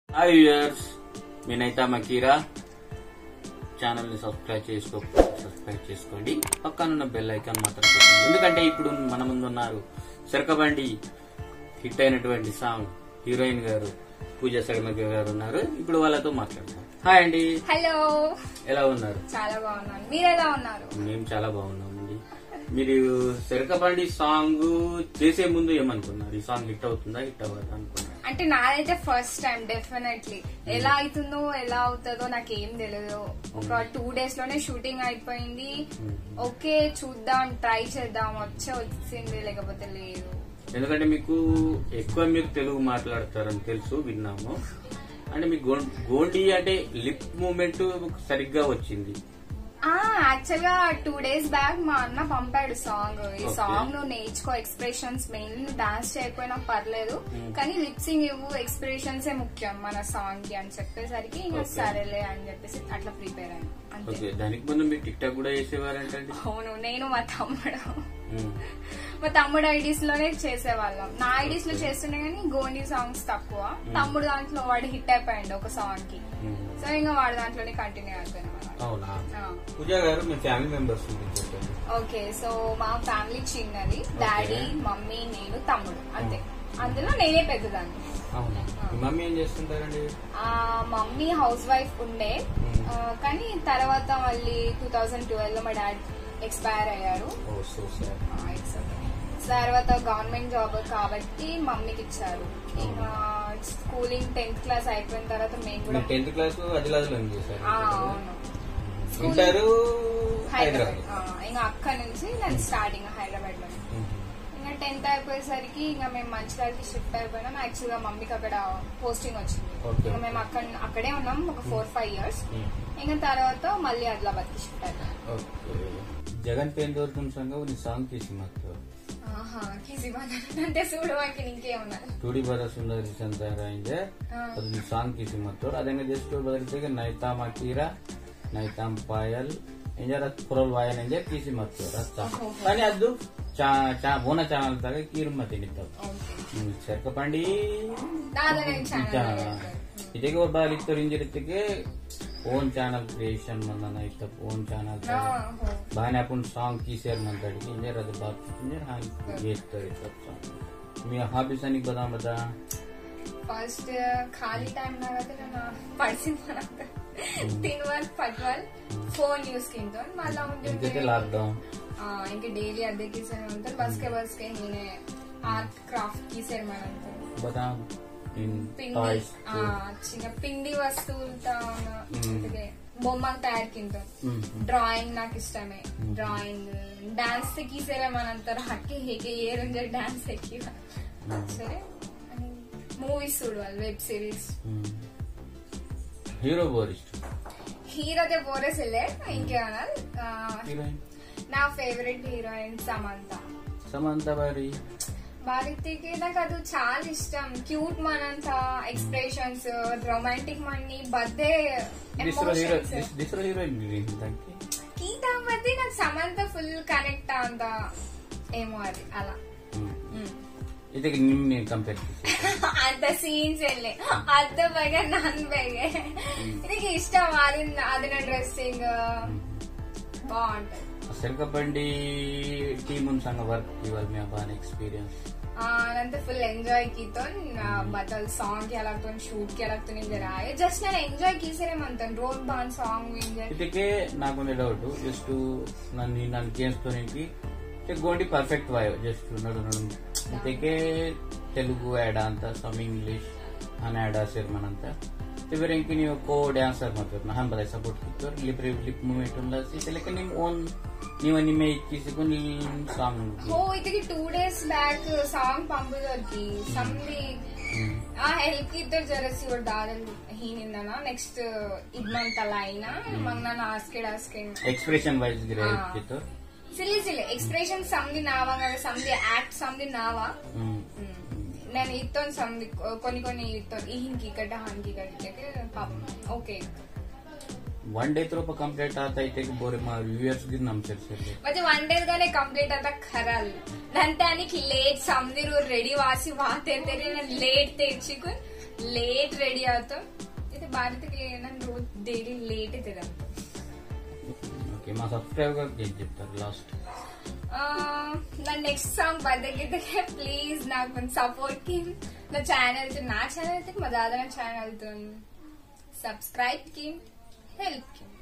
Hi viewers నేనైతే Makira channel ని subscribe చేసుకో సబ్స్క్రైబ్ చేసుకోండి పక్కనున్న బెల్ ఐకాన్ మాత్రం కొట్టండి. ఎందుకంటే ఇప్పుడు మన ముందు ఉన్నారు సెరకబండి హిట్ అయినటువంటి సాంగ్ హీరోయిన్ గారు పూజ సగమకి గారు ఉన్నారు ఇప్పుడు వాళ్ళతో మాట్లాడతాం హాయ్ అండి హలో ఎలా ఉన్నారు చాలా బాగున్నాను మీరు ఎలా ఉన్నారు మేము చాలా బాగున్నామండి మీరు సెరకబండి సాంగ్ చేసే ముందు ఏమనుకున్నారు ఈ సాంగ్ హిట్ అవుతుందా హిట్ అవ్వదా అనుకున్నారు అంటే నాదైతే ఫస్ట్ టైం డెఫినెట్లీ ఎలా అవుతుందో ఎలా అవుతుందో నాకు ఏం తెలియదు ఒక టూ డేస్ లోనే షూటింగ్ అయిపోయింది ఓకే చూద్దాం ట్రై చేద్దాం వచ్చే వచ్చింది లేకపోతే లేదు ఎందుకంటే మీకు ఎక్కువ మీరు తెలుగు మాట్లాడతారని తెలుసు విన్నాము అంటే మీకు గోం- గోండి అంటే లిప్ మూమెంట్ సరిగ్గా వచ్చింది ఆ యాక్చువల్ గా టూ డేస్ బ్యాక్ మా అన్న పంపాడు సాంగ్ ఈ Okay. సాంగ్ నువ్వు నేర్చుకో ఎక్స్ప్రెషన్స్ మెయిన్ నువ్వు డాన్స్ చేయకపోయినా పర్లేదు కానీ లిప్సింగ్ ఇవ్వు ఎక్స్ప్రెషన్స్ ఏ ముఖ్యం మన సాంగ్ కి అని చెప్పేసరికి ఇంకా Okay. సరేలే అని చెప్పేసి అట్లా ప్రిపేర్ అయ్యాను అంతే ఓకే దానికి ముందు మీరు టిక్ టాక్ కూడా చేసేవారంటే అవును నేను మా తమ్ముడు మా తమ్ముడు ఐడీస్ లోనే చేసేవాళ్ళం నా ఐడీస్ లో చేస్తుండే కానీ గోండి సాంగ్స్ తక్కువ తమ్ముడు దాంట్లో వాడు హిట్ అయిపోయాడు ఒక సాంగ్ కి సో ఇంకా వాడు దాంట్లోనే కంటిన్యూ అయిపోయినాం అన్నమాట. అవునా ఆ. పూజా గారు మీ ఫ్యామిలీ మెంబర్స్ గురించి చెప్పండి ఓకే సో మా ఫ్యామిలీ చిన్నది డాడీ మమ్మీ నేను తమ్ముడు అంతే అందులో నేనే పెద్దదాన్ని అవునా మీ మమ్మీ ఏం చేస్తుంటారండి ఆ, మమ్మీ హౌస్ వైఫ్ ఉండే ఆ, కానీ తర్వాత మళ్ళీ టూ థౌజండ్ ట్వెల్వ్ లో మా డాడీ ఎక్స్పైర్ అయ్యారు ఓ సో సార్ ఆ, it's okay. తర్వాత గవర్నమెంట్ జాబ్ కాబట్టి మమ్మీకి ఇచ్చారు ఇంకా స్కూలింగ్ టెన్త్ క్లాస్ అయిపోయిన తర్వాత మేము కూడా మీరు టెన్త్ క్లాస్ అదిలాదులో ఏం చేశారు ఆ, అవును ఇంటారు హైదరాబాద్ హైదరాబాద్ ఆ, ఇంకా అక్కడ నుంచి నేను స్టార్టింగ్ హైదరాబాద్ లో ఇంకా టెన్త్ అయిపోయేసరికి ఇంకా మేము మంచిర్యాలకి షిఫ్ట్ అయిపోయినాం యాక్చువల్ గా మమ్మీకి అక్కడ పోస్టింగ్ వచ్చింది Okay. ఇంకా మేము అక్కడ అక్కడే ఉన్నాం ఒక ఫోర్ ఫైవ్ ఇయర్స్ ఇంకా తర్వాత మళ్ళీ ఆదిలాబాద్ కి షిఫ్ట్ అయిపోయాం ఓకే జగన్ పేరు దొరుకుతున్న సంఘం నీ సాంగ్ తీసి మాకు ఆహా కిసి అంటే చూడడానికి ఇంకేమన్నా टूडी बड़ा सुंदर संत रहेंगे हाँ। ಅದು ನೀವು ಸಾಂಗ್ ಕಿಸಿ ಮತ್ತು ಅದಂಗೆ ಜಸ್ಟ್ ಬದಲಿಗೆ ನೈತಾಮ್ ಹಾಕಿರ ನೈತಾಮ್ ಪಾಯಲ್ ಎಂಜಾರ ಕುರಲ್ ವಾಯನ್ ಎಂಜೆ ಕಿಸಿ ಮತ್ತು ರಸ್ತ కానీ ಅದು ಚಾ ಚಾ ಬೋನ ಚಾನಲ್ ತಾಗ ಕೀರು ಮತ್ತೆ ನಿಂತಾವ್ ఓకే చెరకపండి దాదాపు ఛానల్ ಇದಕ್ಕೆ ಒಬ್ಬ ಲಿತ್ತರು ಇಂಜಿರತ್ತಿಗೆ ಓನ್ ಚಾನಲ್ ಕ್ರಿಯೇಷನ್ ಮಂದನ ಇಷ್ಟ ಓನ್ ಚಾನಲ್ బాగానే అప్పుడు సాంగ్ తీసారు మన దగ్గరికి ఇంజర్ అది బాగా ఇంజర్ హాంగ్ చేస్తారు ఇట్లా సాంగ్ మీ హాబీస్ అని బదా బదా ಫಸ್ಟ್ ಖಾಲಿ ಟೈಮ್ ನಾಗತ್ತೆ ನಾನು ಪಡ್ಸಿದ್ ತಿನ್ವಲ್ ಪಟ್ವಲ್ ಫೋನ್ ಯೂಸ್ ಕಿಂತ ಮళ్ళా ఇంకైతే ఉంటుంటే లాక్డౌన్ ఆ, ఇంకా డైలీ అద్దె గీసారు అంటారు బస్కే బస్కే నేనే ఆర్ట్ క్రాఫ్ట్ గీసారు మనంతా బదా ఇన్ పిండి టాయ్స్ ఆ, చిన్న పిండి వస్తువులతో ఉన్న బొమ్మలు తయారు కింద డ్రాయింగ్ నాకు ఇష్టమే డ్రాయింగ్ డాన్స్ గీసారే మనంతా హక్కి హేకే ఏ రోజు డాన్స్ ఎక్కి సరే మూవీస్ చూడాలి వెబ్ సిరీస్ హీరో బోర్ ఇష్టం హీరోదే బోరేసిల్లే ఇంకేమన్నా ఆ, హీరోయిన్ నా ఫేవరెట్ హీరోయిన్ సమంత సమంత బారి భారతికి నాకు అది చాలా ఇష్టం క్యూట్ మనంత ఎక్స్ప్రెషన్స్ రొమాంటిక్ మనీ బర్త్డే దిస్రో హీరో దిస్రో హీరోయిన్ దానికి గీతా బట్టి నాకు సమంత ఫుల్ కనెక్ట్ అంత ఏమో అది అలా ಇದಕ್ಕೆ ನಿಮ್ಗೆ ಕಂಪೇರ್ అంత సీన్స్ వెళ్ళే అంత బెగే నన్ బెగే ఇది ఇష్టం అది అది నా డ్రెస్సింగ్ బాగుంటది సెరకబండి టీమ్ సంగ వర్క్ ఇవాళ మీ బాగా ఎక్స్పీరియన్స్ ನಂತ ಫುಲ್ ಎಂಜಾಯ್ ಕೀತೋ ಬದಲ್ ಸಾಂಗ್ ಕೆಲಗ್ತೋ ಶೂಟ್ ಕೆಲಗ್ತೋ ನಿಂಗೆ ರಾಯ ಜಸ್ಟ್ ನಾನು ಎಂಜಾಯ್ ಕೀಸರೆ ಮಂತನ್ ರೋಡ್ ಬಾನ್ ಸಾಂಗ್ ವಿಂಗೆ ಇದಕ್ಕೆ ನಾಕೊಂದು ಡೌಟ್ ಜಸ್ಟ್ ನನ್ನ ನನ್ನ ಗೇಮ್ಸ್ ತೋನಿకి ಗೋಂಡಿ ಪರ್ಫೆಕ್ಟ್ ವಾಯೋ ಜಸ್ಟ್ ನಡು ನಡು ಇದಕ್ಕೆ ತೆಲುಗು ಆ್ಯಡ ಅಂತ ಸಮ್ ಇಂಗ್ಲಿಷ್ ಹನ್ ಆ್ಯಡ ಸೇರ್ಮನ್ ಅಂತ ಇವರು ಇಂಕಿ ನೀವು ಕೋ ಡ್ಯಾನ್ಸರ್ ಮಾಡ್ತೀವಿ ನಾ ಬದ ಸಪೋರ್ಟ್ ಕಿತ್ತವ್ರು ಲಿಪ್ ಲಿಪ್ ಮೂವ್ಮೆಂಟ್ ಉಲ್ಲ ಇದಕ್ಕೆ ನಿಮ್ ಓನ್ ನೀವು ನಿಮ್ಮೆ ಇಕ್ಕಿಸಿಕೊಂಡು ಸಾಂಗ್ హో ఇదికి టూ డేస్ బ్యాక్ సాంగ్ పంపుదోరికి సంది ఆ హెల్ప్ కి ఇద్దరు జరసి ఒక దాదన్ హీనిందన నెక్స్ట్ ఇద్మంత లైన్ మంగ్ ನಾನು ಆಸ್ಕೆ ಆಸ್ಕೆ ಎಕ್ಸ್ಪ್ರೆಷನ್ ವೈಸ್ ಗಿರ ಹಾ. ಕಿತ್ತವ್ರು ಸಿಲ್ಲಿ ಸಿಲ್ಲಿ ಎಕ್ಸ್ಪ್ರೆಷನ್ ಸಮದಿ ನಾವಾ ಸಮದಿ ಆಕ್ಟ್ ಸಮದಿ ನಾವಾ ಹ್ಮ್ నేను ఇత్తో సంది కొన్ని కొన్ని ఇత్తో ఈ హింకి గడ్డ హాన్కి గడ్డకి పాపం ఓకే ಒನ್ ಡೇ ತ್ರೂಪ ಕಂಪ್ಲೀಟ್ ಆತೈತೆ ಬೋರೆ ಮಾ ವ್ಯೂಯರ್ಸ್ ಗಿ ನಮ್ ಸೇರ್ಸಿರ್ಲಿ ಮತ್ತೆ ಒನ್ ಡೇಸ್ ಗಾನೆ ಕಂಪ್ಲೀಟ್ ಆದ ಖರಲ್ ನಂತಾನಿಕ್ ಲೇಟ್ ಸಮದಿರು ರೆಡಿ ವಾಸಿ ವಾತೇರ್ತಾರೆ ನಾನು ಲೇಟ್ ತೆಚ್ಚಿಕೊಂಡು लेट रेडी आता అయితే భారత్కి నన్ను రోజు డైలీ లేట్ అయితే ఓకే మా సబ్స్క్రైబర్ ఏం చెప్తారు లాస్ట్ నా నెక్స్ట్ సాంగ్ బద్దకి ప్లీజ్ నాకు కొంచెం సపోర్ట్ కి నా ఛానల్ నా ఛానల్ అయితే మా దాదా ఛానల్ సబ్స్క్రైబ్ కి హెల్ప్ కి